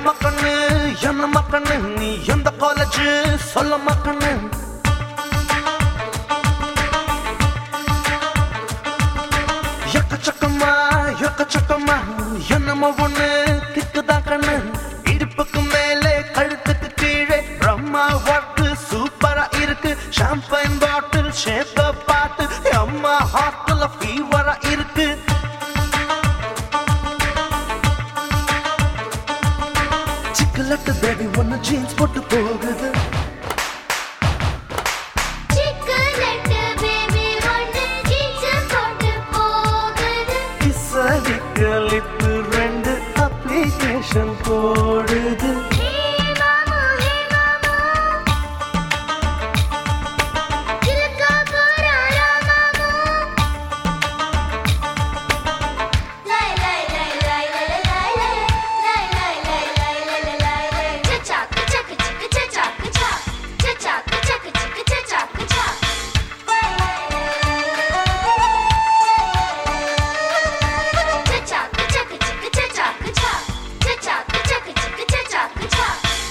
என்ன மக்கண்ணு என்ன மக்கண்ணு நீ எந்த காலேஜ் சொல்ல மக்கண்ணு எக்கச்சக்கமா எக்கச்சக்கமா என்னமோ ஒண்ணு கிக்குதான் கண்ணு இடுப்புக்கு மேலே கழுத்துக்கு கீழே பிரம்மா ஒர்க்கு சூப்பரா இருக்கு ஷாம்பைன் பாட்டில் ஷேப்ப பார்த்து அம்மா ஹாஸ்டல்ல ஃபீவரா இருக்கு சிக்கலட்டு பேபி ஒன்னு ஜீன்ஸ் போட்டு போகுது சிக்கலட்டு பேபி ஒன்று ஜீன்ஸ் போட்டு போகுது கிசலிக்க லிப்பு ரெண்டு அப்ளிகேஷன் போடுது ஹே மாமு ஹே மாமு கிழக்கா போறாரா மாமு லை லை லை லை லை லை லை லை லை லை லை லை லை சச்சா சச்சா சிக்கு சச்சா சச்சா சச்சா சச்சா சிக்கு சச்சா சச்சா சச்சா சச்சா சிக்கு சச்சா சச்சா சச்சா சச்சா சிக்கு சச்சா சச்சா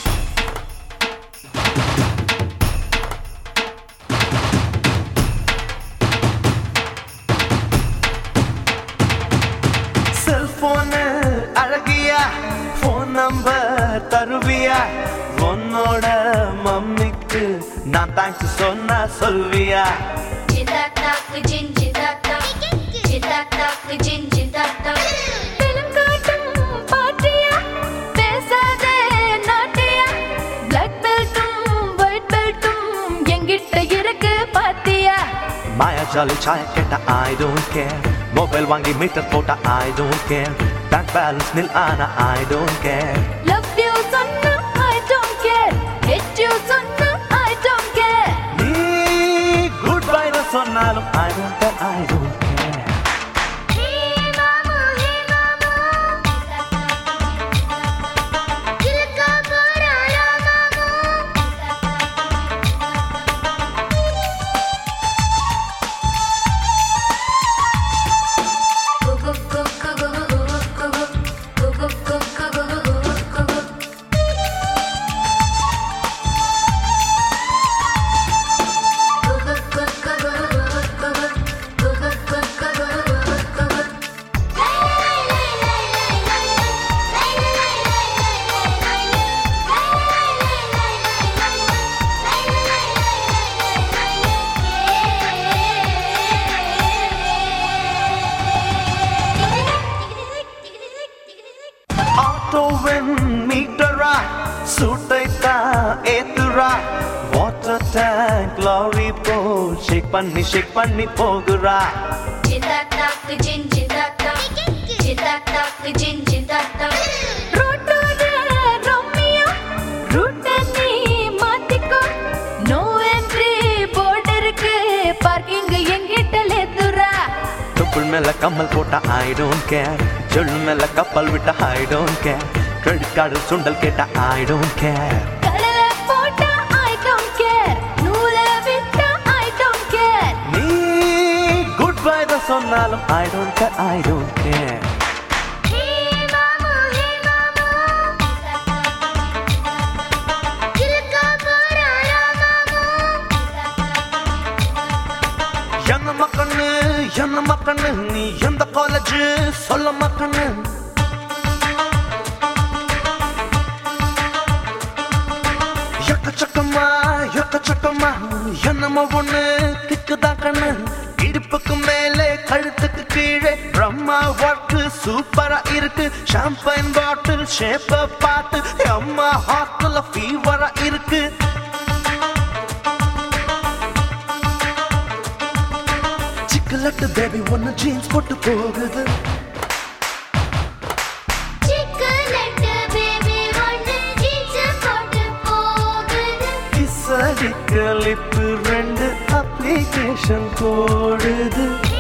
செல்போனு அழகியா போன் நம்பர் தருவியா உன்னோட மம்மிக்கு நான் தேங்க்ஸ் சொன்னா சொல்வியா Jindak tak jin jindak tak jindak tak jin jindak tak தினம் காட்டும் பாட்டியா பேசாதே நாட்டியா பிளாக் பெல்ட்டும் ஒயிட் பெல்ட்டும் எங்கிட்ட இருக்கு பாத்தியா மாயா ஜாலி சாய கேட்ட ஐ டோன்ட் கேர் மொபைல் வாங்கி மீட்டர் போட்ட I don't care bank balance nil ஆனா I don't care love you சொன்னா I don't care hate you சொன்னா ஐ டோன்ட் கேர் நீ குட் பை சொன்னாலும் I don't care I don't care Hey mamu hey mamu Kilka porara mamu ஆட்டோவின் மீட்டரா சூட்டைத்தா ஏத்துரா water tank lorry போ shake பண்ணி ஷேக் பண்ணி போகுறா Jindak tak jin jindak tak jindak tak jin jindak tak ரோட்டோட Romeo ரூட்ட நீ மாத்திக்கோ நோ என்ட்ரி போர்டு இருக்கு பார்க்கிங் எங்கிட்ட லேத்துரா தொப்புள் மேல கம்மல் போட்ட ஐ டோன்ட் கேர் சொல்லு மேல கப்பல் விட்ட I don't care credit card சுண்டல் கேட்ட ஐ டோன்ட் கேர் கடல போட்டா ஐ டோன்ட் கேர் நூல விட்டா ஐ டோன்ட் கேர் நீ குட் பை தான் சொன்னாலும் I don't care I don't care Hey mamu hey mamu Kilka porara mamu என்ன மக்கண்ணு என்ன மக்கண்ணு நீ எந்த காலேஜ் சொல்ல மக்கண்ணு எக்கச்சக்கமா எக்கச்சக்கமா என்னமோ ஒண்ணு கிக்குதான் கண்ணு இடுப்புக்கு மேலே கழுத்துக்கு கீழே பிரம்மா ஒர்க்கு சூப்பரா இருக்கு ஷாம்பைன் பாட்டில் ஷேப்ப பார்த்து அம்மா ஹாஸ்டல்ல ஃபீவரா இருக்கு சிக்கலட்டு பேபி ஒன்னு ஜீன்ஸ் போட்டு போகுது சிக்கலட்டு பேபி ஒன்று ஜீன்ஸ் போட்டு போகுது கிசடிக்க லிப்பு ரெண்டு அப்ளிகேஷன் போடுது ஹே